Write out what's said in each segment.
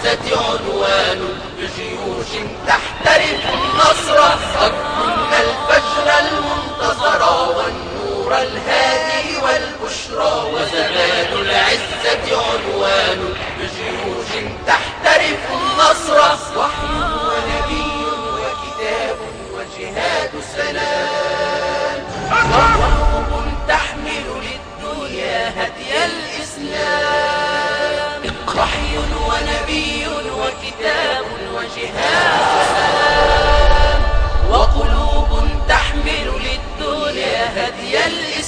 العزة عنوان بجيوش تحترف النصر قد كنا الفجر المنتصر والنور الهادي والبشرى وزمان العزة عنوان بجيوش تحترف النصر وحي ونبي وكتاب وجهاد سلام وقلوب تحمل للدنيا هدي الإسلام وحي ونبي وكتاب وجهاد سلام وقلوب تحمل للدنيا هدي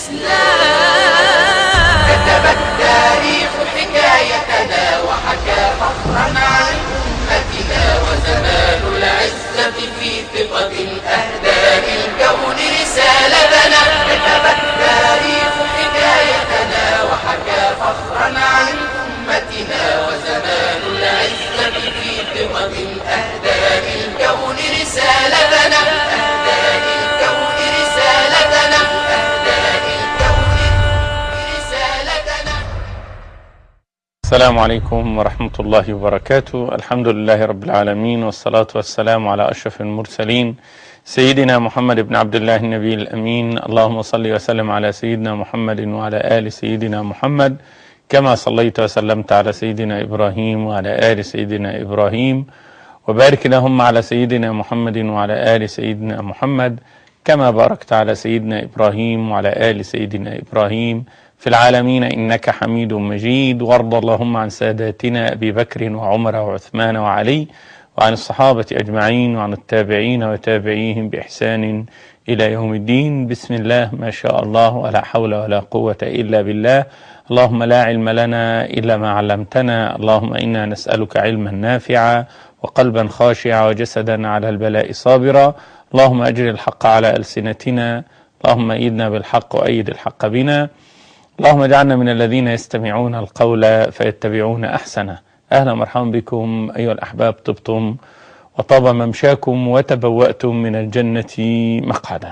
الإسلام كتب التاريخ حكايتنا وحكى فخرا عن أمتنا وزمان العزة في ثقة أهدى للكون رسالتنا كتب التاريخ حكايتنا وحكى فخرا عن أمتنا وزمان العزة في ثقة أهدى للكون رسالتنا أهدى للكون رسالتنا أهدى للكون رسالتنا السلام عليكم ورحمة الله وبركاته الحمد لله رب العالمين والصلاة والسلام على أشرف المرسلين سيدنا محمد بن عبد الله النبي الأمين اللهم صل وسلم على سيدنا محمد وعلى آل سيدنا محمد كما صليت وسلمت على سيدنا إبراهيم وعلى آل سيدنا إبراهيم وبارك اللهم على سيدنا محمد وعلى آل سيدنا محمد كما باركت على سيدنا إبراهيم وعلى آل سيدنا إبراهيم في العالمين إنك حميد مجيد وارض اللهم عن ساداتنا أبي بكر وعمر وعثمان وعلي وعن الصحابة أجمعين وعن التابعين وتابعيهم بإحسان إلى يوم الدين بسم الله ما شاء الله ولا حول ولا قوة إلا بالله اللهم لا علم لنا إلا ما علمتنا اللهم إنا نسألك علما نافعا وقلبا خاشعا وجسدا على البلاء صابرا اللهم أجر الحق على ألسنتنا اللهم أيدنا بالحق وأيد الحق بنا اللهم اجعلنا من الذين يستمعون القول فيتبعون أحسنه أهلا ومرحبا بكم أيها الأحباب طبتم وطاب ممشاكم وتبوأتم من الجنة مقعدا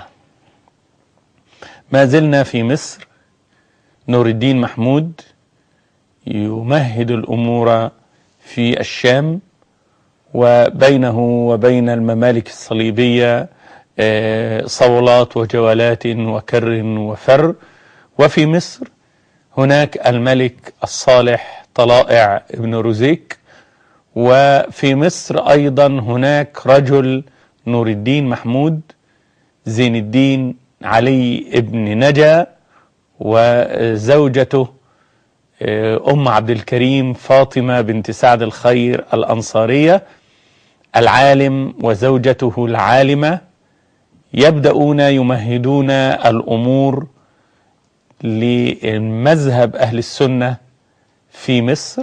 ما زلنا في مصر نور الدين محمود يمهد الأمور في الشام وبينه وبين الممالك الصليبية آه، صولات وجولات وكر وفر وفي مصر هناك الملك الصالح طلائع ابن رزيك وفي مصر أيضا هناك رجل نور الدين محمود زين الدين علي ابن نجا وزوجته آه، أم عبد الكريم فاطمة بنت سعد الخير الأنصارية العالم وزوجته العالمة يبدأون يمهدون الأمور لمذهب أهل السنة في مصر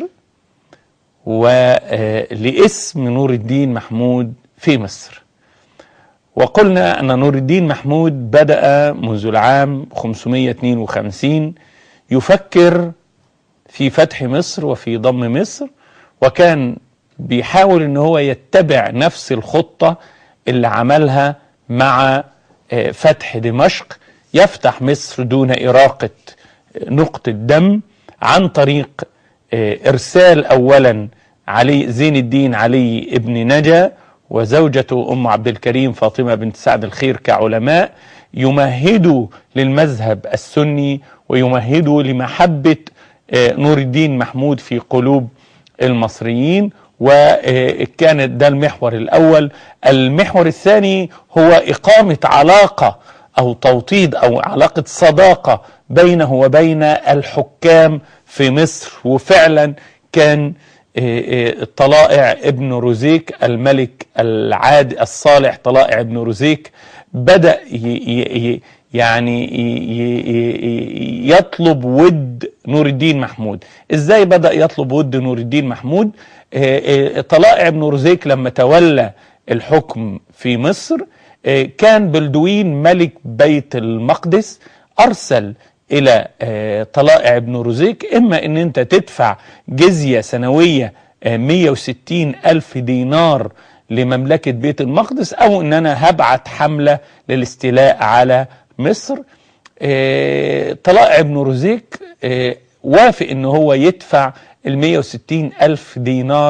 ولاسم نور الدين محمود في مصر وقلنا أن نور الدين محمود بدأ منذ العام 552 يفكر في فتح مصر وفي ضم مصر وكان بيحاول ان هو يتبع نفس الخطة اللي عملها مع آه، فتح دمشق يفتح مصر دون إراقة نقطة دم عن طريق آه، إرسال أولا علي زين الدين علي ابن نجا وزوجته أم عبد الكريم فاطمة بنت سعد الخير كعلماء يمهدوا للمذهب السني ويمهدوا لمحبة آه، نور الدين محمود في قلوب المصريين وكانت ده المحور الأول المحور الثاني هو إقامة علاقة أو توطيد أو علاقة صداقة بينه وبين الحكام في مصر وفعلا كان آه، آه، طلائع ابن رزيك الملك العاد الصالح طلائع ابن رزيك بدأ ي- ي- ي- يعني ي- ي- ي- يطلب ود نور الدين محمود ازاي بدأ يطلب ود نور الدين محمود آه، آه، طلائع ابن رزيك لما تولى الحكم في مصر آه، كان بلدوين ملك بيت المقدس أرسل إلى آه، طلائع ابن رزيك إما أن أنت تدفع جزية سنوية آه، 160 ألف دينار لمملكة بيت المقدس أو أن أنا هبعت حملة للاستيلاء على مصر آه، طلائع ابن رزيك آه، وافق ان هو يدفع ال 160 ألف دينار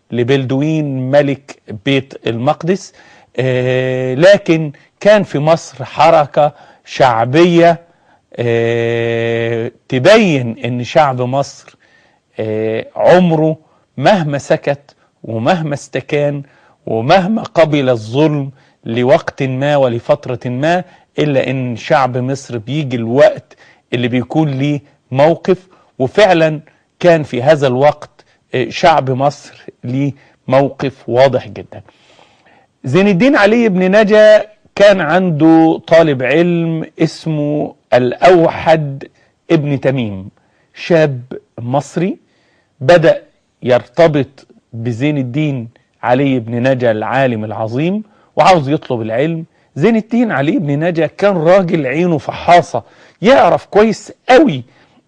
لبلدوين ملك بيت المقدس آه، لكن كان في مصر حركة شعبية آه، تبين ان شعب مصر آه، عمره مهما سكت ومهما استكان ومهما قبل الظلم لوقت ما ولفترة ما إلا إن شعب مصر بيجي الوقت اللي بيكون ليه موقف وفعلا كان في هذا الوقت آه، شعب مصر ليه موقف واضح جدا زين الدين علي بن نجا كان عنده طالب علم اسمه الأوحد ابن تميم شاب مصري بدأ يرتبط بزين الدين علي بن نجا العالم العظيم وعاوز يطلب العلم زين الدين علي بن نجا كان راجل عينه فحاصة يعرف كويس قوي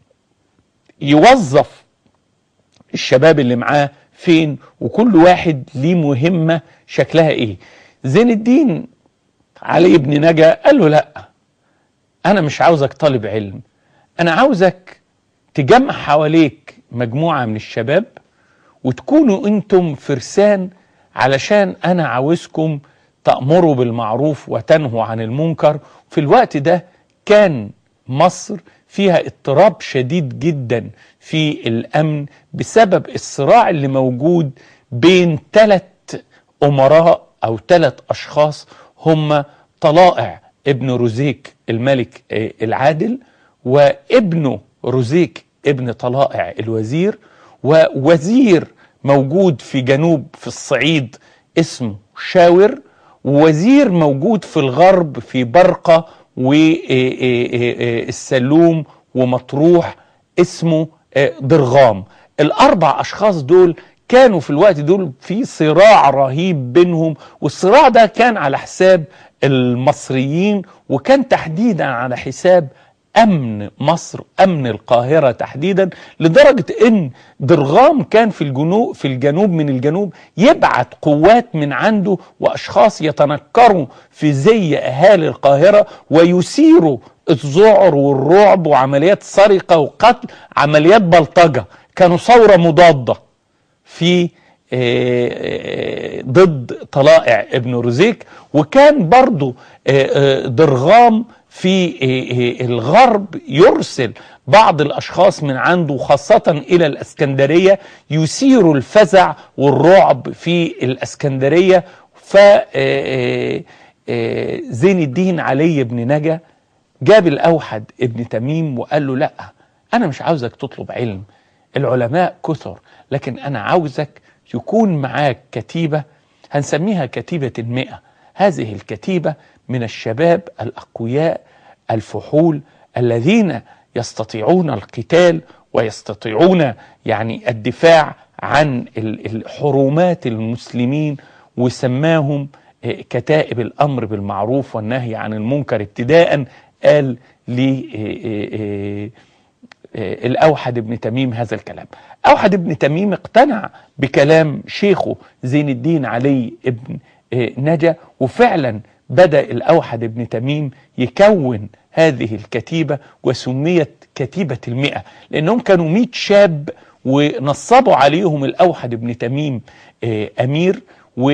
يوظف الشباب اللي معاه فين وكل واحد ليه مهمة شكلها ايه زين الدين علي بن نجا قال له لا انا مش عاوزك طالب علم انا عاوزك تجمع حواليك مجموعة من الشباب وتكونوا انتم فرسان علشان انا عاوزكم تأمروا بالمعروف وتنهوا عن المنكر في الوقت ده كان مصر فيها اضطراب شديد جدا في الامن بسبب الصراع اللي موجود بين ثلاث امراء او ثلاث اشخاص هم طلائع ابن رزيك الملك آه، العادل وابنه رزيك ابن طلائع الوزير ووزير موجود في جنوب في الصعيد اسمه شاور ووزير موجود في الغرب في برقة والسلوم ومطروح اسمه آه، ضرغام الأربع أشخاص دول كانوا في الوقت دول في صراع رهيب بينهم والصراع ده كان على حساب المصريين وكان تحديدا على حساب امن مصر امن القاهره تحديدا لدرجه ان درغام كان في الجنوب في الجنوب من الجنوب يبعت قوات من عنده واشخاص يتنكروا في زي اهالي القاهره ويثيروا الذعر والرعب وعمليات سرقه وقتل عمليات بلطجه كانوا ثوره مضاده في آه، آه، ضد طلائع ابن رزيك وكان برضو آه، آه، درغام في آه، آه، الغرب يرسل بعض الأشخاص من عنده خاصة إلى الأسكندرية يثيروا الفزع والرعب في الأسكندرية ف آه، آه، آه، زين الدين علي بن نجا جاب الأوحد ابن تميم وقال له لأ أنا مش عاوزك تطلب علم العلماء كثر لكن أنا عاوزك يكون معاك كتيبة هنسميها كتيبة المئة هذه الكتيبة من الشباب الأقوياء الفحول الذين يستطيعون القتال ويستطيعون يعني الدفاع عن ال- الحرمات المسلمين وسماهم آه، كتائب الأمر بالمعروف والنهي عن المنكر ابتداء قال لي آه، آه، آه، الأوحد بن تميم هذا الكلام أوحد بن تميم اقتنع بكلام شيخه زين الدين علي ابن آه، نجا وفعلا بدأ الأوحد بن تميم يكون هذه الكتيبة وسميت كتيبة المئة لأنهم كانوا مئة شاب ونصبوا عليهم الأوحد بن تميم آه، أمير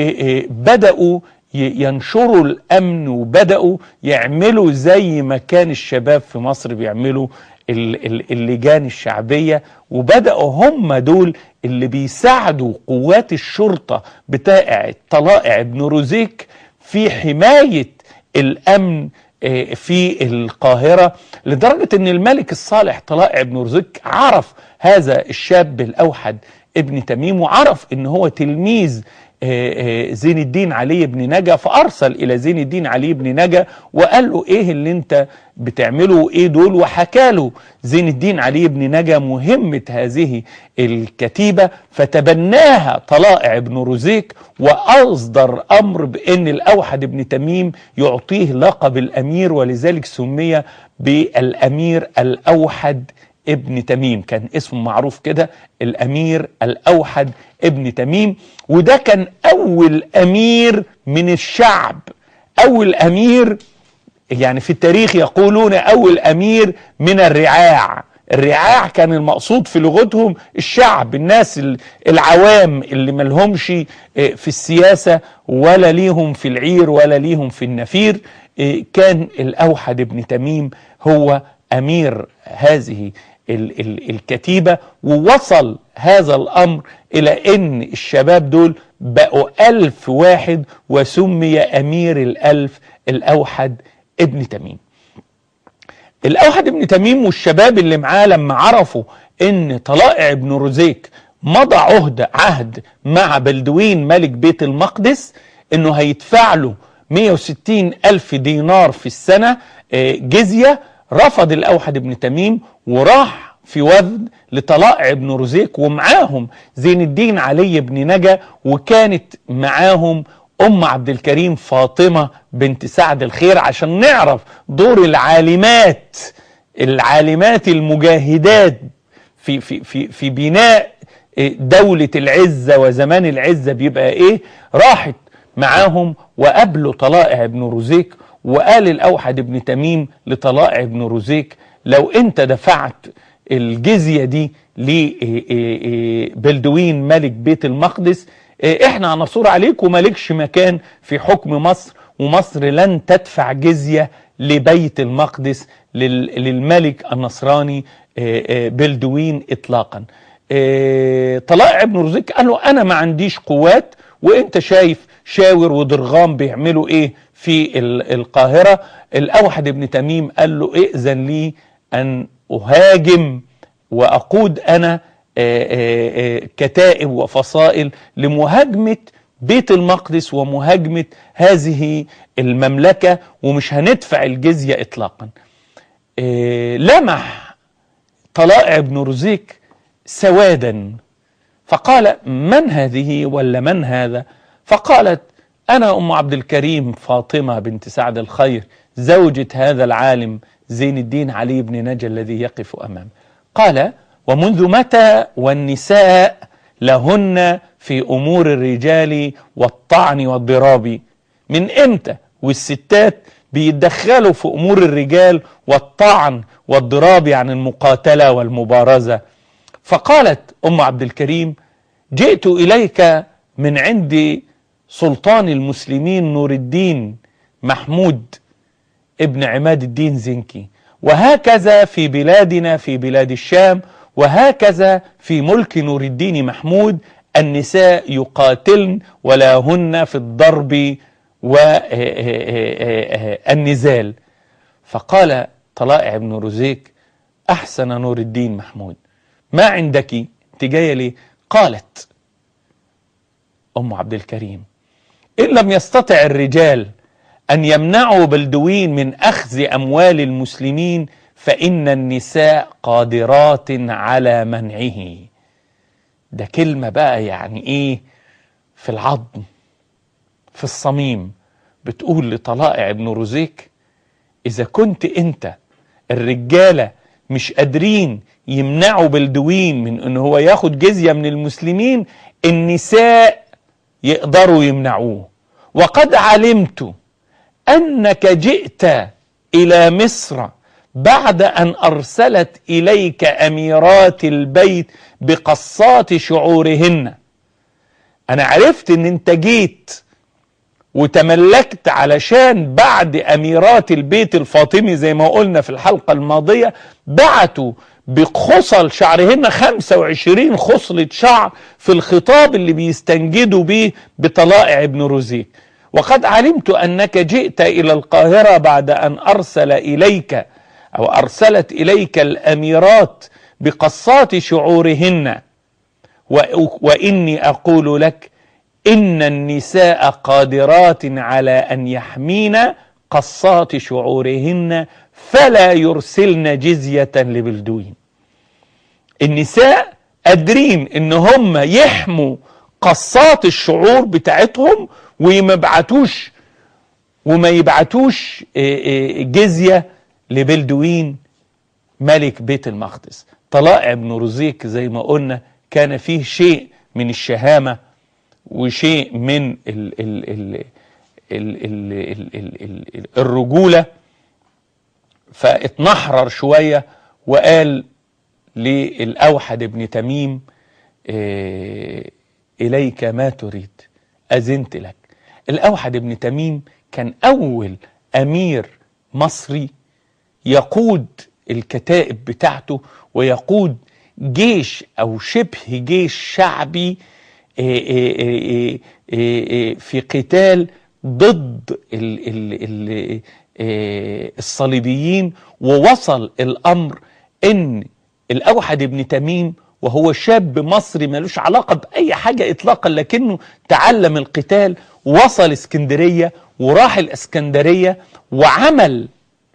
وبدأوا ي- ينشروا الامن وبداوا يعملوا زي ما كان الشباب في مصر بيعملوا ال- ال- اللجان الشعبيه وبداوا هم دول اللي بيساعدوا قوات الشرطه بتاع طلائع ابن روزيك في حمايه الامن آه، في القاهره لدرجه ان الملك الصالح طلائع ابن روزيك عرف هذا الشاب الاوحد ابن تميم وعرف ان هو تلميذ آه، آه، زين الدين علي بن نجا فارسل الى زين الدين علي بن نجا وقال له ايه اللي انت بتعمله وايه دول وحكى له زين الدين علي بن نجا مهمه هذه الكتيبه فتبناها طلائع بن رزيك واصدر امر بان الاوحد بن تميم يعطيه لقب الامير ولذلك سمي بالامير الاوحد ابن تميم كان اسمه معروف كده الامير الاوحد ابن تميم وده كان اول امير من الشعب اول امير يعني في التاريخ يقولون اول امير من الرعاع الرعاع كان المقصود في لغتهم الشعب الناس ال- العوام اللي ملهمش آه، في السياسة ولا ليهم في العير ولا ليهم في النفير آه، كان الأوحد بن تميم هو أمير هذه ال- ال- الكتيبة ووصل هذا الأمر إلى أن الشباب دول بقوا ألف واحد وسمي أمير الألف الأوحد ابن تميم الأوحد ابن تميم والشباب اللي معاه لما عرفوا ان طلائع بن رزيك مضى عهد عهد مع بلدوين ملك بيت المقدس انه هيدفع له 160 ألف دينار في السنة آه، جزية رفض الأوحد بن تميم وراح في وفد لطلائع بن رزيك ومعاهم زين الدين علي بن نجا وكانت معاهم ام عبد الكريم فاطمه بنت سعد الخير عشان نعرف دور العالمات العالمات المجاهدات في في في في بناء دولة العزة وزمان العزة بيبقى ايه راحت معاهم وقابلوا طلائع بن رزيك وقال الأوحد بن تميم لطلائع بن رزيك لو انت دفعت الجزية دي لبلدوين ملك بيت المقدس إيه، احنا هنصور عليك ومالكش مكان في حكم مصر ومصر لن تدفع جزية لبيت المقدس لل- للملك النصراني إيه، إيه، بلدوين اطلاقا إيه، طلائع بن رزيق قال له انا ما عنديش قوات وانت شايف شاور ودرغام بيعملوا ايه في ال- القاهرة الاوحد بن تميم قال له ائذن لي ان اهاجم واقود انا آه، آه، آه، كتائب وفصائل لمهاجمة بيت المقدس ومهاجمة هذه المملكة ومش هندفع الجزية اطلاقا آه، لمح طلائع بن رزيك سوادا فقال من هذه ولا من هذا فقالت أنا أم عبد الكريم فاطمة بنت سعد الخير زوجة هذا العالم زين الدين علي بن نجا الذي يقف أمامه قال ومنذ متى والنساء لهن في أمور الرجال والطعن والضراب من إمتى والستات بيتدخلوا في أمور الرجال والطعن والضراب يعني المقاتلة والمبارزة فقالت أم عبد الكريم جئت إليك من عند سلطان المسلمين نور الدين محمود ابن عماد الدين زنكي وهكذا في بلادنا في بلاد الشام وهكذا في ملك نور الدين محمود النساء يقاتلن ولا هن في الضرب والنزال فقال طلائع بن رزيك أحسن نور الدين محمود ما عندك انت جايه ليه قالت ام عبد الكريم ان لم يستطع الرجال ان يمنعوا بلدوين من اخذ اموال المسلمين فان النساء قادرات على منعه ده كلمه بقى يعني ايه في العظم في الصميم بتقول لطلائع بن رزيك اذا كنت انت الرجاله مش قادرين يمنعوا بلدوين من ان هو ياخد جزيه من المسلمين النساء يقدروا يمنعوه وقد علمت انك جئت الى مصر بعد ان ارسلت اليك اميرات البيت بقصات شعورهن انا عرفت ان انت جيت وتملكت علشان بعد اميرات البيت الفاطمي زي ما قلنا في الحلقه الماضيه بعتوا بخصل شعرهن 25 خصلة شعر في الخطاب اللي بيستنجدوا به بطلائع ابن رزيق وقد علمت انك جئت الى القاهره بعد ان ارسل اليك او ارسلت اليك الاميرات بقصات شعورهن واني اقول لك ان النساء قادرات على ان يحمين قصات شعورهن فلا يرسلن جزيه لبلدوين النساء قادرين ان هم يحموا قصات الشعور بتاعتهم وما يبعتوش وما يبعتوش جزيه لبلدوين ملك بيت المقدس طلائع بن رزيق زي ما قلنا كان فيه شيء من الشهامه وشيء من ال ال ال ال ال ال ال ال الرجولة فاتنحرر شوية وقال للأوحد بن تميم آه، إليك ما تريد أذنت لك الأوحد بن تميم كان أول أمير مصري يقود الكتائب بتاعته ويقود جيش أو شبه جيش شعبي آه، آه، آه، آه، آه، في قتال ضد ال- ال- ال- آه، الصليبيين ووصل الأمر إن الأوحد بن تميم وهو شاب مصري ملوش علاقة بأي حاجة إطلاقا لكنه تعلم القتال وصل اسكندرية وراح الاسكندرية وعمل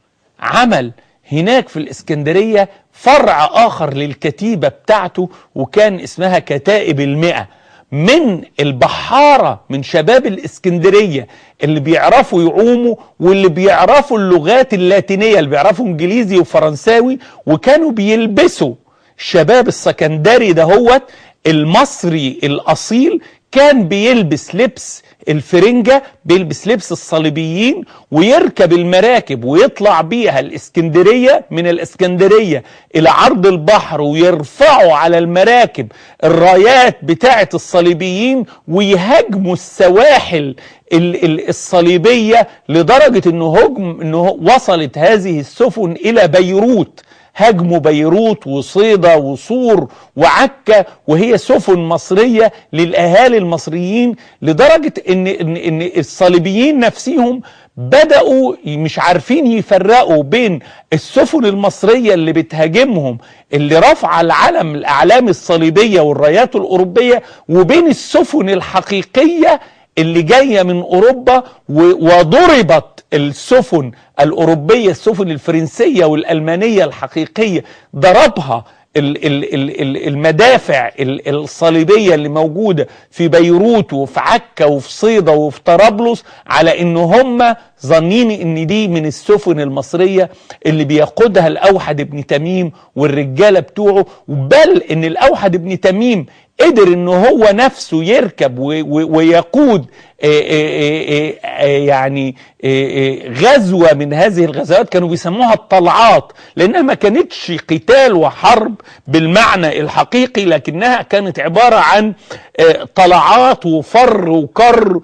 عمل هناك في الاسكندرية فرع آخر للكتيبة بتاعته وكان اسمها كتائب المئة من البحارة من شباب الاسكندرية اللي بيعرفوا يعوموا واللي بيعرفوا اللغات اللاتينية اللي بيعرفوا انجليزي وفرنساوي وكانوا بيلبسوا الشباب السكندري دهوت المصري الأصيل كان بيلبس لبس الفرنجة بيلبس لبس الصليبيين ويركب المراكب ويطلع بيها الاسكندرية من الاسكندرية إلى عرض البحر ويرفعوا على المراكب الرايات بتاعة الصليبيين ويهاجموا السواحل ال- ال- الصليبية لدرجة انه هجم انه وصلت هذه السفن إلى بيروت هاجموا بيروت وصيدا وصور وعكا وهي سفن مصرية للأهالي المصريين لدرجة إن, إن, إن الصليبيين نفسهم بدأوا مش عارفين يفرقوا بين السفن المصرية اللي بتهاجمهم اللي رفع العلم الأعلام الصليبية والرايات الأوروبية وبين السفن الحقيقية اللي جايه من اوروبا و- وضربت السفن الاوروبيه السفن الفرنسيه والالمانيه الحقيقيه ضربها ال- ال- ال- ال- المدافع ال- الصليبيه اللي موجوده في بيروت وفي عكا وفي صيدا وفي طرابلس على ان هم ظنين ان دي من السفن المصريه اللي بيقودها الاوحد بن تميم والرجاله بتوعه بل ان الاوحد بن تميم قدر ان هو نفسه يركب و- و- ويقود آه، آه، آه، آه، يعني آه، آه، غزوة من هذه الغزوات كانوا بيسموها الطلعات لانها ما كانتش قتال وحرب بالمعنى الحقيقي لكنها كانت عبارة عن آه، طلعات وفر وكر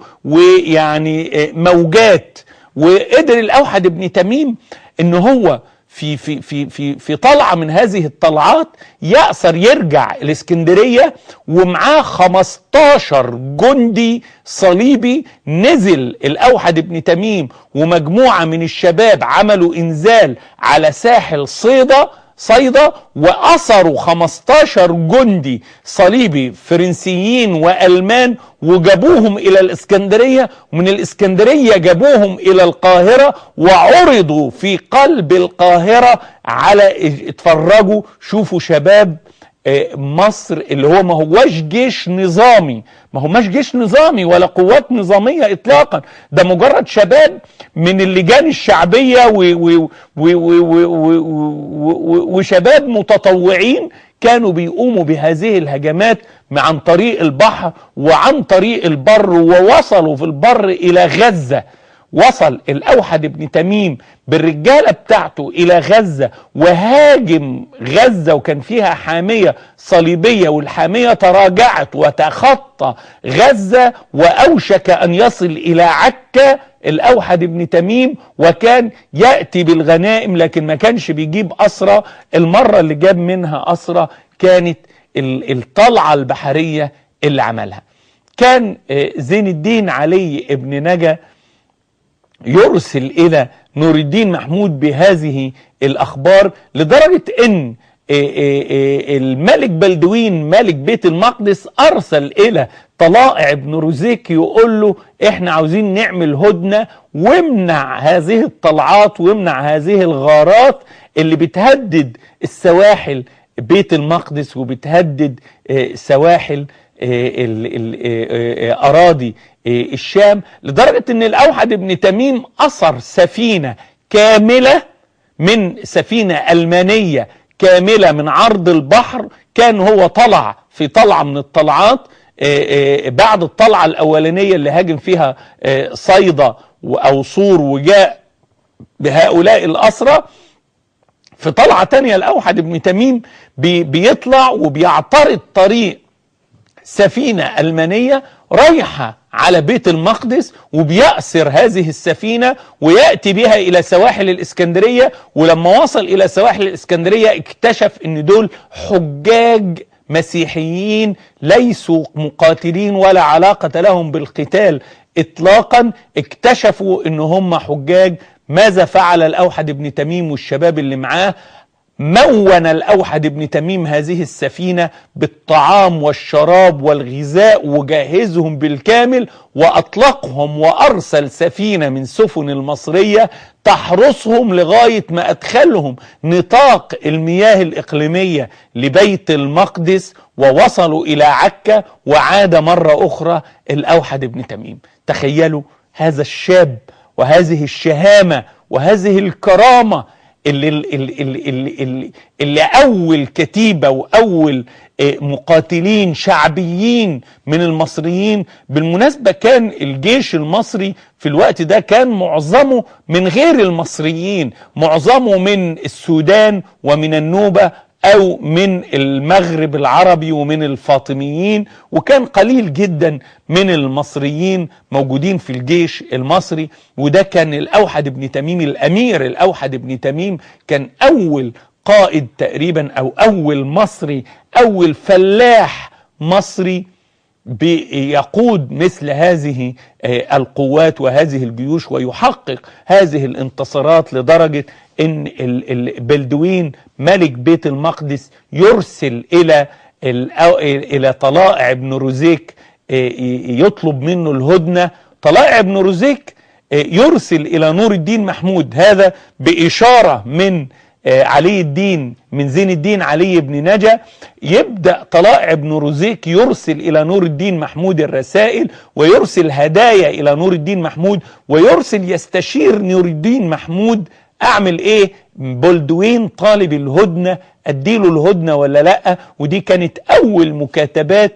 ويعني آه، موجات وقدر الاوحد بن تميم ان هو في في في في في طلعه من هذه الطلعات يأسر يرجع الاسكندريه ومعاه 15 جندي صليبي نزل الاوحد بن تميم ومجموعه من الشباب عملوا انزال على ساحل صيدا صيدا وأسروا 15 جندي صليبي فرنسيين وألمان وجابوهم إلى الإسكندرية ومن الإسكندرية جابوهم إلى القاهرة وعرضوا في قلب القاهرة على اتفرجوا شوفوا شباب آه، مصر اللي هو ما هواش جيش نظامي ما هواش جيش نظامي ولا قوات نظامية اطلاقا ده مجرد شباب من اللجان الشعبية و و و و و و و و وشباب متطوعين كانوا بيقوموا بهذه الهجمات عن طريق البحر وعن طريق البر ووصلوا في البر إلى غزة وصل الأوحد بن تميم بالرجالة بتاعته إلى غزة وهاجم غزة وكان فيها حامية صليبية والحامية تراجعت وتخطى غزة وأوشك أن يصل إلى عكا الأوحد بن تميم وكان يأتي بالغنائم لكن ما كانش بيجيب أسرى المرة اللي جاب منها أسرى كانت ال- الطلعة البحرية اللي عملها كان آه، زين الدين علي ابن نجا يرسل الى نور الدين محمود بهذه الاخبار لدرجه ان إيه إيه إيه الملك بلدوين ملك بيت المقدس ارسل الى طلائع بن روزيك يقول له احنا عاوزين نعمل هدنه وامنع هذه الطلعات وامنع هذه الغارات اللي بتهدد السواحل بيت المقدس وبتهدد آه، سواحل آه، ال- ال- آه، آه، اراضي آه، الشام لدرجه ان الاوحد بن تميم اثر سفينه كامله من سفينه المانيه كامله من عرض البحر كان هو طلع في طلعه من الطلعات آه، آه، بعد الطلعه الاولانيه اللي هاجم فيها آه، صيدا او صور وجاء بهؤلاء الاسرى في طلعة تانية الأوحد بن تميم بي بيطلع وبيعترض طريق سفينة ألمانية رايحة على بيت المقدس وبيأسر هذه السفينة ويأتي بها إلى سواحل الإسكندرية ولما وصل إلى سواحل الإسكندرية اكتشف أن دول حجاج مسيحيين ليسوا مقاتلين ولا علاقة لهم بالقتال إطلاقا اكتشفوا أن هم حجاج ماذا فعل الأوحد بن تميم والشباب اللي معاه مون الأوحد بن تميم هذه السفينة بالطعام والشراب والغذاء وجهزهم بالكامل وأطلقهم وأرسل سفينة من سفن المصرية تحرسهم لغاية ما أدخلهم نطاق المياه الإقليمية لبيت المقدس ووصلوا إلى عكا وعاد مرة أخرى الأوحد بن تميم تخيلوا هذا الشاب وهذه الشهامة وهذه الكرامة اللي, اللي, اللي, اللي, اللي أول كتيبة وأول مقاتلين شعبيين من المصريين بالمناسبة كان الجيش المصري في الوقت ده كان معظمه من غير المصريين معظمه من السودان ومن النوبة او من المغرب العربي ومن الفاطميين وكان قليل جدا من المصريين موجودين في الجيش المصري وده كان الاوحد بن تميم الامير الاوحد بن تميم كان اول قائد تقريبا او اول مصري اول فلاح مصري بيقود مثل هذه القوات وهذه الجيوش ويحقق هذه الانتصارات لدرجة ان البلدوين ملك بيت المقدس يرسل الى الى طلائع بن روزيك يطلب منه الهدنة طلائع بن روزيك يرسل الى نور الدين محمود هذا باشارة من علي الدين من زين الدين علي بن نجا يبدأ طلائع بن روزيك يرسل إلى نور الدين محمود الرسائل ويرسل هدايا إلى نور الدين محمود ويرسل يستشير نور الدين محمود أعمل إيه بولدوين طالب الهدنة أديله الهدنة ولا لأ ودي كانت أول مكاتبات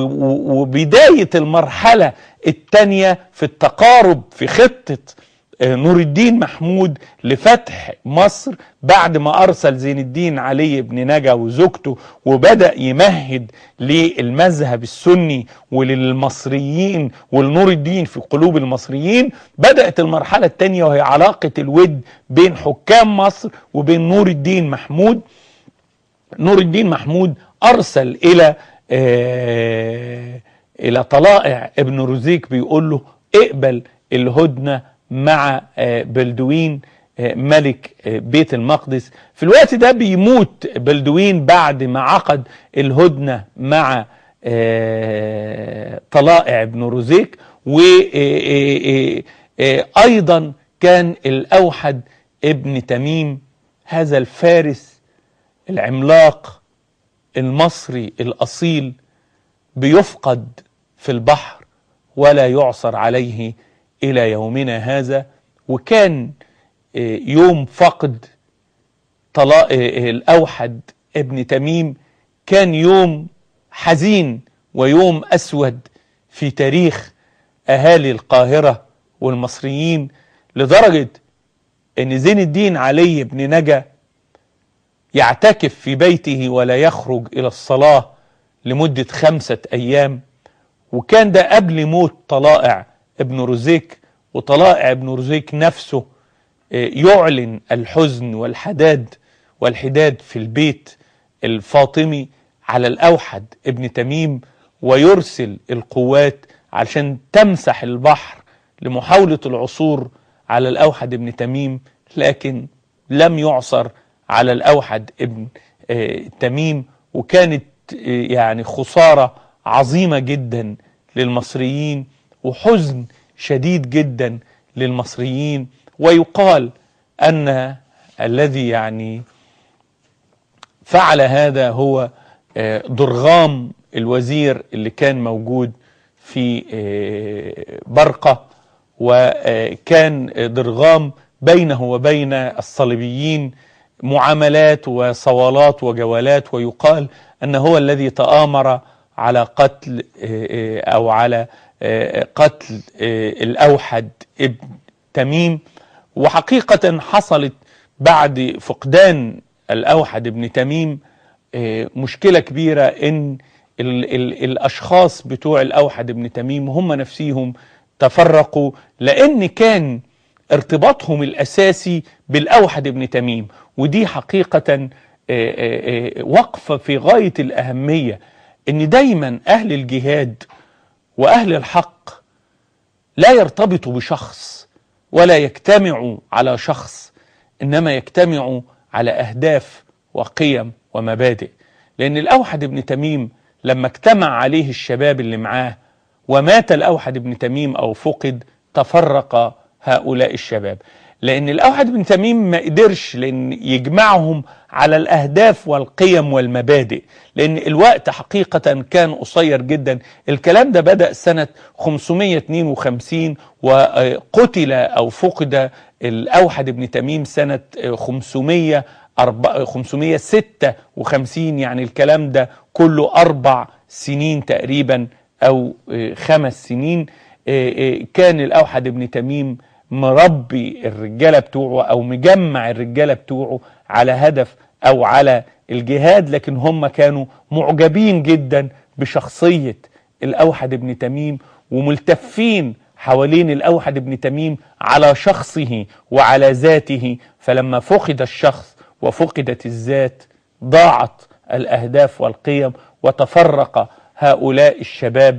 وبداية المرحلة الثانية في التقارب في خطة نور الدين محمود لفتح مصر بعد ما أرسل زين الدين علي بن نجا وزوجته وبدأ يمهد للمذهب السني وللمصريين ولنور الدين في قلوب المصريين بدأت المرحلة الثانية وهي علاقة الود بين حكام مصر وبين نور الدين محمود نور الدين محمود أرسل إلى آه إلى طلائع ابن رزيك بيقول له اقبل الهدنة مع بلدوين ملك بيت المقدس في الوقت ده بيموت بلدوين بعد ما عقد الهدنة مع طلائع بن روزيك وأيضا كان الأوحد ابن تميم هذا الفارس العملاق المصري الأصيل بيفقد في البحر ولا يعصر عليه إلى يومنا هذا وكان يوم فقد طلاق الأوحد ابن تميم كان يوم حزين ويوم أسود في تاريخ أهالي القاهرة والمصريين لدرجة أن زين الدين علي بن نجا يعتكف في بيته ولا يخرج إلى الصلاة لمدة خمسة أيام وكان ده قبل موت طلائع ابن رزيك وطلائع ابن رزيك نفسه يعلن الحزن والحداد والحداد في البيت الفاطمي على الأوحد ابن تميم ويرسل القوات علشان تمسح البحر لمحاولة العثور على الأوحد ابن تميم لكن لم يعثر على الأوحد ابن تميم وكانت يعني خسارة عظيمة جدا للمصريين وحزن شديد جدا للمصريين ويقال أن الذي يعني فعل هذا هو ضرغام الوزير اللي كان موجود في برقة وكان ضرغام بينه وبين الصليبيين معاملات وصوالات وجولات ويقال أنه هو الذي تآمر على قتل أو على قتل الأوحد ابن تميم وحقيقة حصلت بعد فقدان الأوحد بن تميم آه، مشكلة كبيرة إن ال ال الأشخاص بتوع الأوحد بن تميم هم نفسيهم تفرقوا لأن كان ارتباطهم الأساسي بالأوحد بن تميم ودي حقيقة آه، آه، آه، وقفة في غاية الأهمية إن دايما أهل الجهاد وأهل الحق لا يرتبطوا بشخص ولا يجتمعوا على شخص إنما يجتمعوا على أهداف وقيم ومبادئ لأن الأوحد بن تميم لما اجتمع عليه الشباب اللي معاه ومات الأوحد بن تميم أو فقد تفرق هؤلاء الشباب لأن الأوحد بن تميم ما قدرش لأن يجمعهم على الأهداف والقيم والمبادئ لأن الوقت حقيقة كان قصير جدا الكلام ده بدأ سنة 552 وقتل أو فقد الأوحد بن تميم سنة 500 أربع- 556 يعني الكلام ده كله أربع سنين تقريبا أو آه، خمس سنين آه، آه، كان الأوحد بن تميم مربي الرجالة بتوعه أو مجمع الرجالة بتوعه على هدف أو على الجهاد لكن هم كانوا معجبين جدا بشخصية الأوحد بن تميم وملتفين حوالين الأوحد بن تميم على شخصه وعلى ذاته فلما فقد الشخص وفقدت الذات ضاعت الأهداف والقيم وتفرق هؤلاء الشباب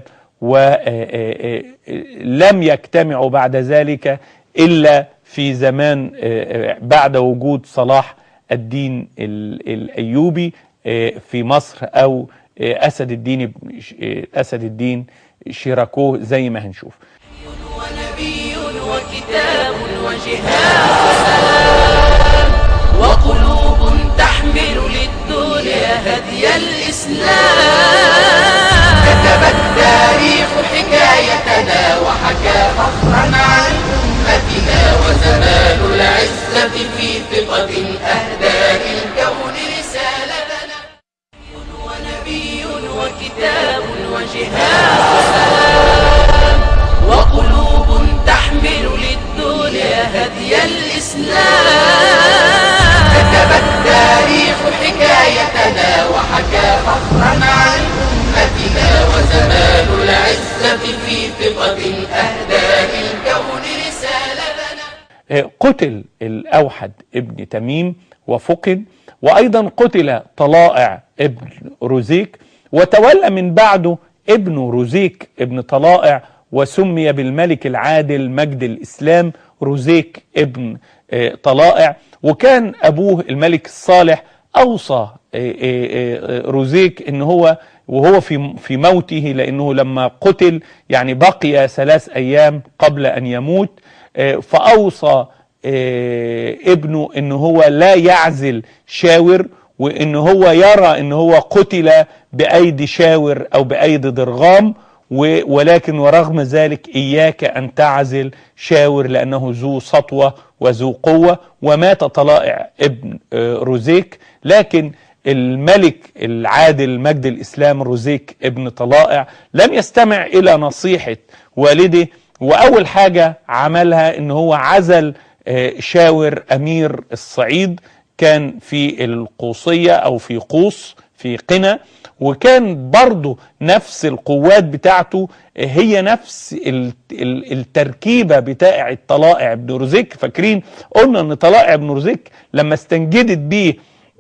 ولم يجتمعوا بعد ذلك إلا في زمان آه، آه، بعد وجود صلاح الدين ال- الأيوبي آه، في مصر أو آه، أسد الدين بن- آه، أسد الدين شيراكوه زي ما هنشوف ونبي وكتاب وجهاد وسلام وقلوب تحمل للدنيا هدي الإسلام كتب التاريخ حكايتنا وحكى فخرا عن أمتنا وزمان العزة في ثقة أهدى للكون رسالتنا ونبي وكتاب وجهاد وسلام وقلوب تحمل للدنيا هدي الإسلام كتب التاريخ حكايتنا وحكى فخرا عن أمتنا وزمان العزة في ثقة أهدى للكون رسالتنا قتل الأوحد ابن تميم وفقد وأيضا قتل طلائع ابن رزيك وتولى من بعده ابن رزيك ابن طلائع وسمي بالملك العادل مجد الإسلام رزيك ابن آه، طلائع وكان أبوه الملك الصالح أوصى آه، آه، آه، رزيك إن هو وهو في في موته لأنه لما قتل يعني بقي ثلاث أيام قبل أن يموت آه، فأوصى آه، ابنه ان هو لا يعزل شاور وان هو يرى ان هو قتل بايدي شاور او بايدي ضرغام و- ولكن ورغم ذلك اياك ان تعزل شاور لانه ذو سطوه وذو قوه ومات طلائع ابن آه، رزيك لكن الملك العادل مجد الاسلام رزيك ابن طلائع لم يستمع الى نصيحه والده واول حاجه عملها ان هو عزل آه، شاور امير الصعيد كان في القوصيه او في قوس في قنا وكان برضه نفس القوات بتاعته آه، هي نفس ال- ال- التركيبه بتاعه طلائع بن رزيك فاكرين قلنا ان طلائع بن رزيك لما استنجدت بيه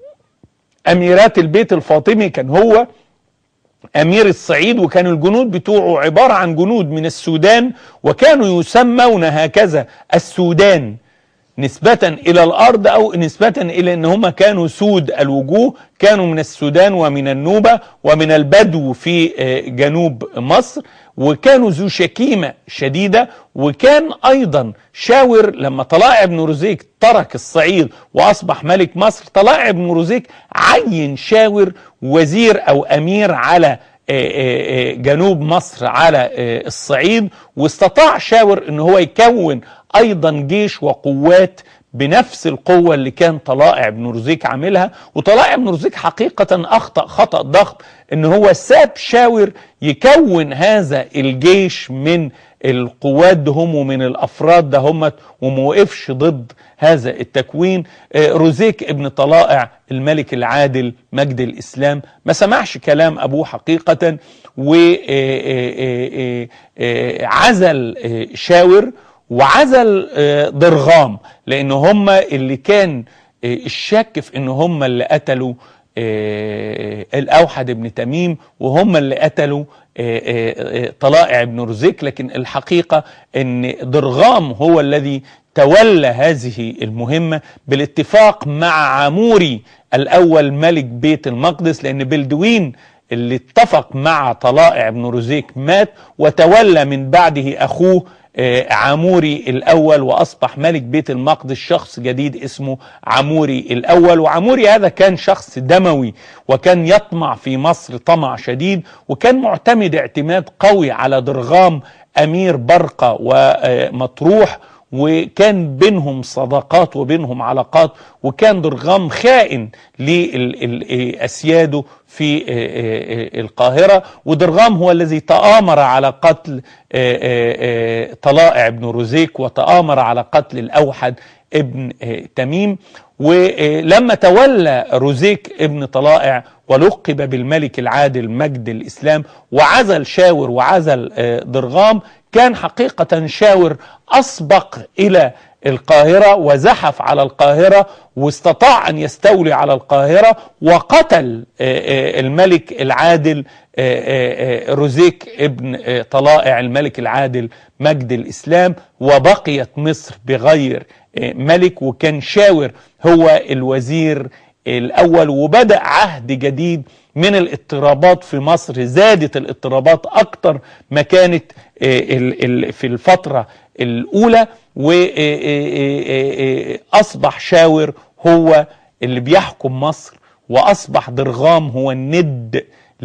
اميرات البيت الفاطمي كان هو امير الصعيد وكان الجنود بتوعه عباره عن جنود من السودان وكانوا يسمون هكذا السودان نسبة إلى الأرض أو نسبة إلى أن هم كانوا سود الوجوه كانوا من السودان ومن النوبة ومن البدو في آه، جنوب مصر وكانوا ذو شكيمة شديدة وكان أيضا شاور لما طلائع بن رزيك ترك الصعيد وأصبح ملك مصر طلائع بن رزيك عين شاور وزير أو أمير على آه، آه، آه، جنوب مصر على آه، الصعيد واستطاع شاور ان هو يكون ايضا جيش وقوات بنفس القوة اللي كان طلائع بن رزيك عاملها وطلائع بن رزيك حقيقة أخطأ خطأ ضخم إن هو ساب شاور يكون هذا الجيش من القوات ده هم ومن الافراد ده هم وموقفش ضد هذا التكوين آه، روزيك ابن طلائع الملك العادل مجد الاسلام ما سمعش كلام ابوه حقيقه وعزل شاور وعزل آه، ضرغام لان هم اللي كان آه، الشك في ان هم اللي قتلوا آه، الاوحد بن تميم وهم اللي قتلوا طلائع بن رزيك لكن الحقيقه ان ضرغام هو الذي تولى هذه المهمه بالاتفاق مع عموري الاول ملك بيت المقدس لان بلدوين اللي اتفق مع طلائع بن رزيك مات وتولى من بعده اخوه آه، عموري الأول وأصبح ملك بيت المقدس شخص جديد اسمه عموري الأول وعموري هذا كان شخص دموي وكان يطمع في مصر طمع شديد وكان معتمد اعتماد قوي على ضرغام أمير برقة ومطروح وكان بينهم صداقات وبينهم علاقات وكان درغام خائن لأسياده في آه، آه، آه، القاهرة ودرغام هو الذي تآمر على قتل طلائع بن رزيك وتآمر على قتل الأوحد ابن تميم ولما تولى رزيك ابن طلائع ولقب بالملك العادل مجد الإسلام وعزل شاور وعزل درغام كان حقيقة شاور أسبق إلى القاهرة وزحف على القاهرة واستطاع أن يستولي على القاهرة وقتل آه، آه، الملك العادل آه، رزيك ابن طلائع الملك العادل مجد الإسلام وبقيت مصر بغير ملك وكان شاور هو الوزير الأول وبدأ عهد جديد من الاضطرابات في مصر زادت الاضطرابات أكتر ما كانت في الفترة الأولى وأصبح شاور هو اللي بيحكم مصر وأصبح درغام هو الند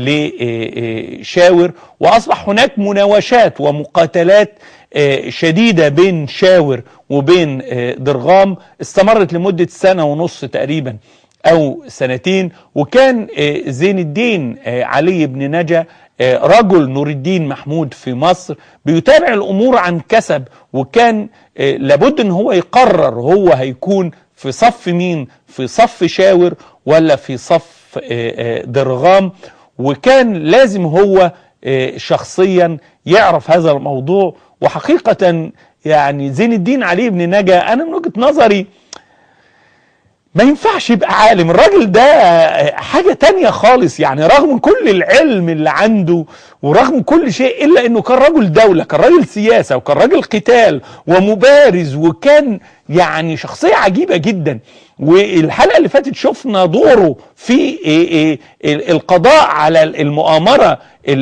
لشاور وأصبح هناك مناوشات ومقاتلات شديدة بين شاور وبين درغام استمرت لمدة سنة ونص تقريبا أو سنتين وكان زين الدين علي بن نجا آه، رجل نور الدين محمود في مصر بيتابع الامور عن كسب وكان آه، لابد ان هو يقرر هو هيكون في صف مين في صف شاور ولا في صف آه، درغام وكان لازم هو شخصيا يعرف هذا الموضوع وحقيقة يعني زين الدين علي بن نجا أنا من وجهة نظري ما ينفعش يبقى عالم الراجل ده حاجة تانية خالص يعني رغم كل العلم اللي عنده ورغم كل شيء إلا أنه كان رجل دولة كان راجل سياسة وكان راجل قتال ومبارز وكان يعني شخصية عجيبة جدا والحلقة اللي فاتت شفنا دوره في إيه إيه القضاء على المؤامرة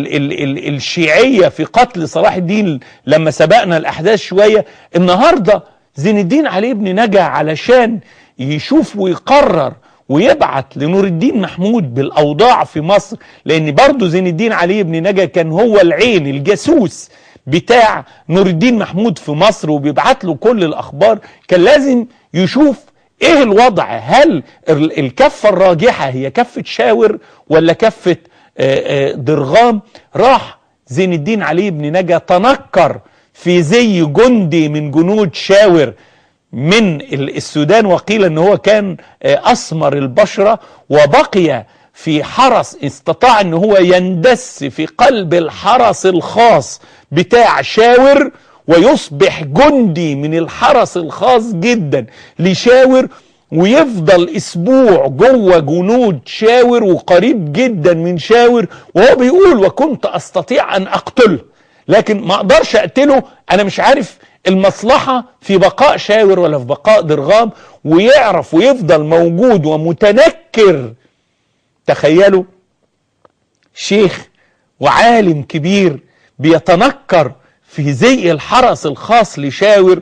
الشيعية في قتل صلاح الدين لما سبقنا الأحداث شوية النهاردة زين الدين علي بن نجا علشان يشوف ويقرر ويبعت لنور الدين محمود بالاوضاع في مصر لان برضه زين الدين علي بن نجا كان هو العين الجاسوس بتاع نور الدين محمود في مصر وبيبعت له كل الاخبار كان لازم يشوف ايه الوضع هل الكفه الراجحه هي كفه شاور ولا كفه درغام راح زين الدين علي بن نجا تنكر في زي جندي من جنود شاور من السودان وقيل ان هو كان آه، اسمر البشرة وبقي في حرس استطاع ان هو يندس في قلب الحرس الخاص بتاع شاور ويصبح جندي من الحرس الخاص جدا لشاور ويفضل اسبوع جوه جنود شاور وقريب جدا من شاور وهو بيقول وكنت استطيع ان اقتله لكن ما اقدرش اقتله انا مش عارف المصلحة في بقاء شاور ولا في بقاء درغام ويعرف ويفضل موجود ومتنكر تخيلوا شيخ وعالم كبير بيتنكر في زي الحرس الخاص لشاور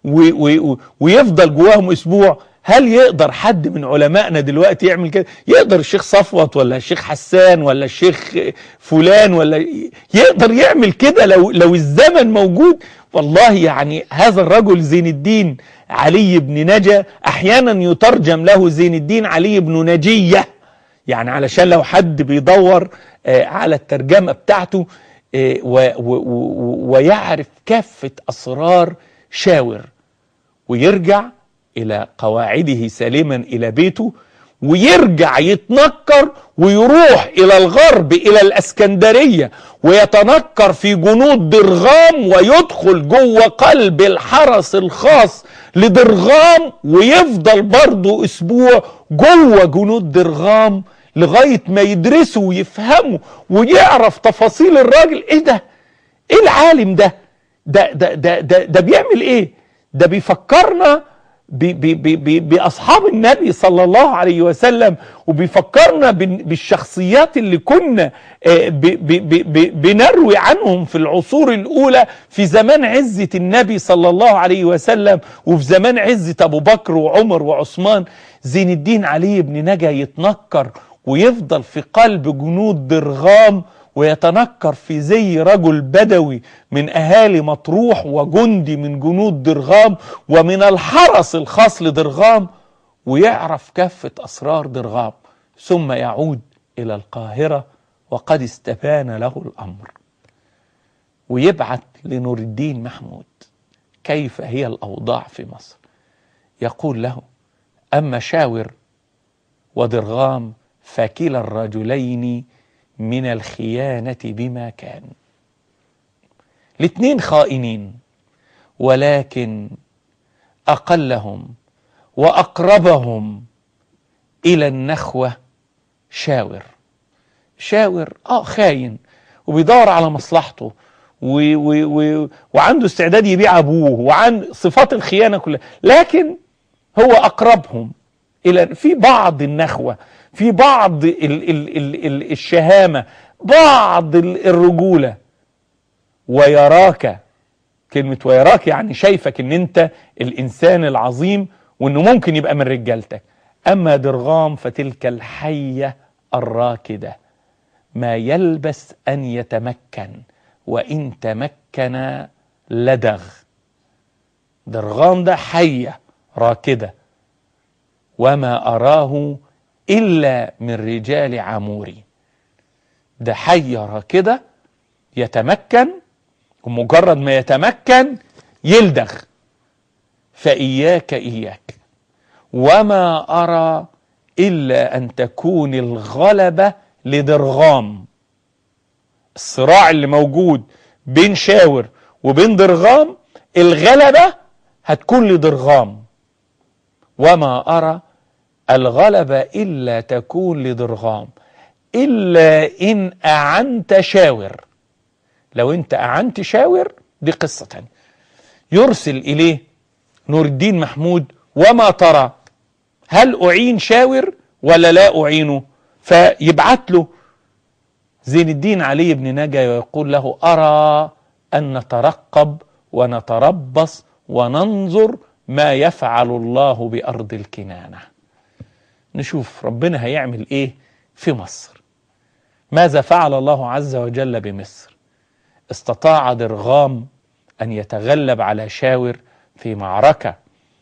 ويفضل جواهم اسبوع هل يقدر حد من علمائنا دلوقتي يعمل كده يقدر الشيخ صفوت ولا الشيخ حسان ولا الشيخ فلان ولا يقدر يعمل كده لو لو الزمن موجود والله يعني هذا الرجل زين الدين علي بن نجا احيانا يترجم له زين الدين علي بن نجيه يعني علشان لو حد بيدور آه، على الترجمه بتاعته إيه، و- و- و- ويعرف كافة أسرار شاور ويرجع إلى قواعده سالما إلى بيته ويرجع يتنكر ويروح إلى الغرب إلى الأسكندرية ويتنكر في جنود درغام ويدخل جوه قلب الحرس الخاص لدرغام ويفضل برضه أسبوع جوه جنود درغام لغاية ما يدرسوا ويفهموا ويعرف تفاصيل الراجل ايه ده ايه العالم ده ده ده ده ده, ده بيعمل ايه ده بيفكرنا ب- ب- ب- ب- باصحاب النبي صلى الله عليه وسلم وبيفكرنا بال- بالشخصيات اللي كنا آه، ب- ب- ب- ب- بنروي عنهم في العصور الاولى في زمان عزه النبي صلى الله عليه وسلم وفي زمان عزه ابو بكر وعمر وعثمان زين الدين علي بن نجا يتنكر ويفضل في قلب جنود درغام ويتنكر في زي رجل بدوي من اهالي مطروح وجندي من جنود درغام ومن الحرس الخاص لدرغام ويعرف كافه اسرار درغام ثم يعود الى القاهره وقد استبان له الامر ويبعت لنور الدين محمود كيف هي الاوضاع في مصر يقول له اما شاور ودرغام فكلا الرجلين من الخيانة بما كان الاثنين خائنين ولكن أقلهم وأقربهم إلى النخوة شاور شاور اه خاين وبيدور على مصلحته و و و وعنده استعداد يبيع ابوه وعن صفات الخيانه كلها لكن هو اقربهم الى في بعض النخوه في بعض ال ال ال ال الشهامه بعض ال- الرجوله ويراك كلمه ويراك يعني شايفك ان انت الانسان العظيم وانه ممكن يبقى من رجالتك اما درغام فتلك الحيه الراكده ما يلبس ان يتمكن وان تمكن لدغ درغام ده حيه راكده وما اراه الا من رجال عموري ده حيه راكده يتمكن ومجرد ما يتمكن يلدغ فاياك اياك وما ارى الا ان تكون الغلبه لدرغام الصراع اللي موجود بين شاور وبين درغام الغلبه هتكون لدرغام وما ارى الغلبه الا تكون لدرغام الا ان اعنت شاور لو انت اعنت شاور دي قصه تانية يرسل اليه نور الدين محمود وما ترى هل اعين شاور ولا لا اعينه فيبعت له زين الدين علي بن نجا ويقول له ارى ان نترقب ونتربص وننظر ما يفعل الله بارض الكنانه نشوف ربنا هيعمل ايه في مصر ماذا فعل الله عز وجل بمصر استطاع درغام ان يتغلب على شاور في معركه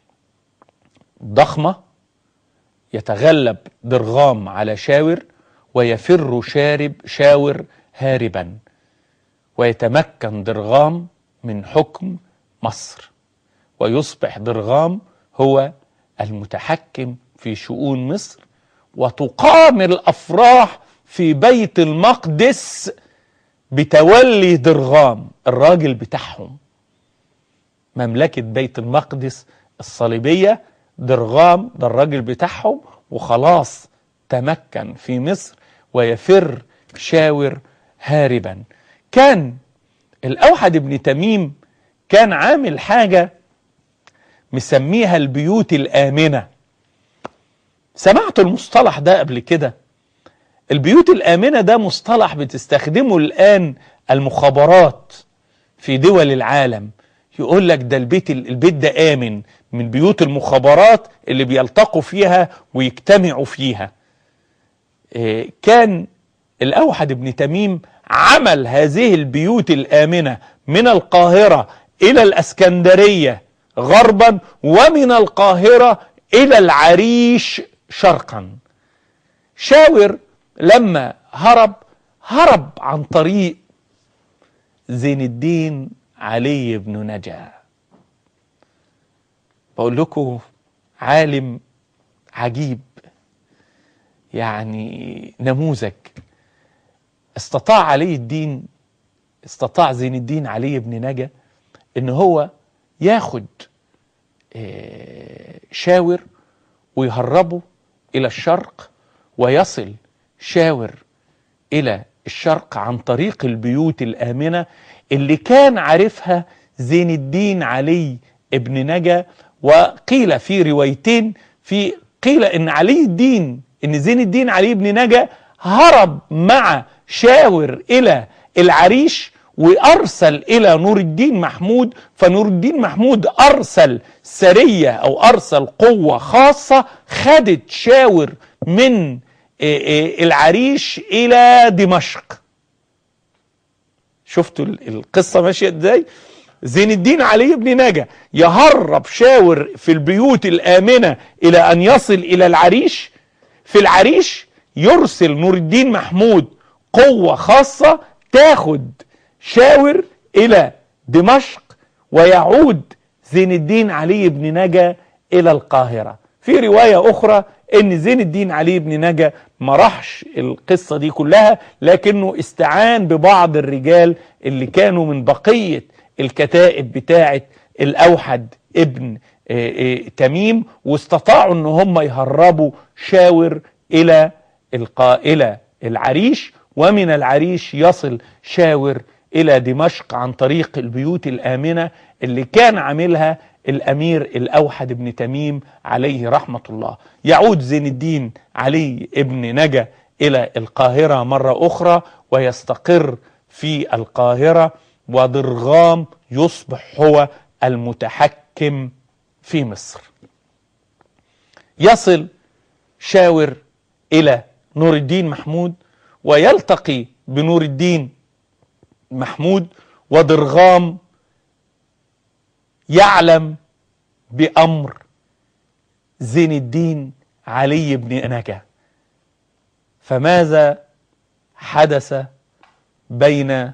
ضخمه يتغلب درغام على شاور ويفر شارب شاور هاربا ويتمكن درغام من حكم مصر ويصبح درغام هو المتحكم في شؤون مصر وتقام الافراح في بيت المقدس بتولي درغام الراجل بتاعهم مملكة بيت المقدس الصليبية درغام ده الراجل بتاعهم وخلاص تمكن في مصر ويفر شاور هاربا كان الأوحد بن تميم كان عامل حاجة مسميها البيوت الآمنة سمعت المصطلح ده قبل كده البيوت الآمنة ده مصطلح بتستخدمه الآن المخابرات في دول العالم يقول لك ده البيت البيت ده آمن من بيوت المخابرات اللي بيلتقوا فيها ويجتمعوا فيها إيه، كان الأوحد بن تميم عمل هذه البيوت الآمنة من القاهرة إلى الأسكندرية غربا ومن القاهرة إلى العريش شرقا شاور لما هرب هرب عن طريق زين الدين علي بن نجا بقول لكم عالم عجيب يعني نموذج استطاع علي الدين استطاع زين الدين علي بن نجا ان هو ياخد آه، شاور ويهربه الى الشرق ويصل شاور الى الشرق عن طريق البيوت الامنه اللي كان عارفها زين الدين علي ابن نجا وقيل في روايتين في قيل ان علي الدين ان زين الدين علي بن نجا هرب مع شاور الى العريش وارسل الى نور الدين محمود فنور الدين محمود ارسل سريه او ارسل قوه خاصه خدت شاور من آه، آه، العريش الى دمشق شفتوا ال- القصه ماشيه ازاي زين الدين علي بن نجا يهرب شاور في البيوت الامنه الى ان يصل الى العريش في العريش يرسل نور الدين محمود قوه خاصه تاخد شاور الى دمشق ويعود زين الدين علي بن نجا الى القاهره في روايه اخرى ان زين الدين علي بن نجا ما راحش القصه دي كلها لكنه استعان ببعض الرجال اللي كانوا من بقيه الكتائب بتاعه الاوحد ابن آه، آه، تميم واستطاعوا ان هم يهربوا شاور الى القا الى العريش ومن العريش يصل شاور الى دمشق عن طريق البيوت الامنه اللي كان عاملها الامير الاوحد بن تميم عليه رحمه الله يعود زين الدين علي ابن نجا الى القاهره مره اخرى ويستقر في القاهره وضرغام يصبح هو المتحكم في مصر يصل شاور الى نور الدين محمود ويلتقي بنور الدين محمود وضرغام يعلم بامر زين الدين علي بن نجا فماذا حدث بين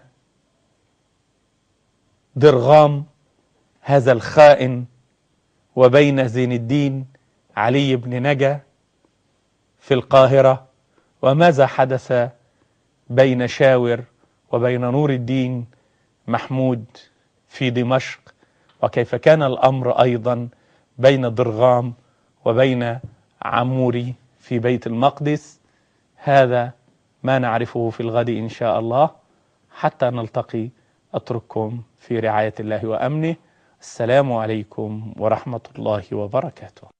ضرغام هذا الخائن وبين زين الدين علي بن نجا في القاهرة وماذا حدث بين شاور وبين نور الدين محمود في دمشق وكيف كان الأمر أيضا بين ضرغام وبين عموري في بيت المقدس هذا ما نعرفه في الغد إن شاء الله حتى نلتقي أترككم في رعاية الله وأمنه السلام عليكم ورحمة الله وبركاته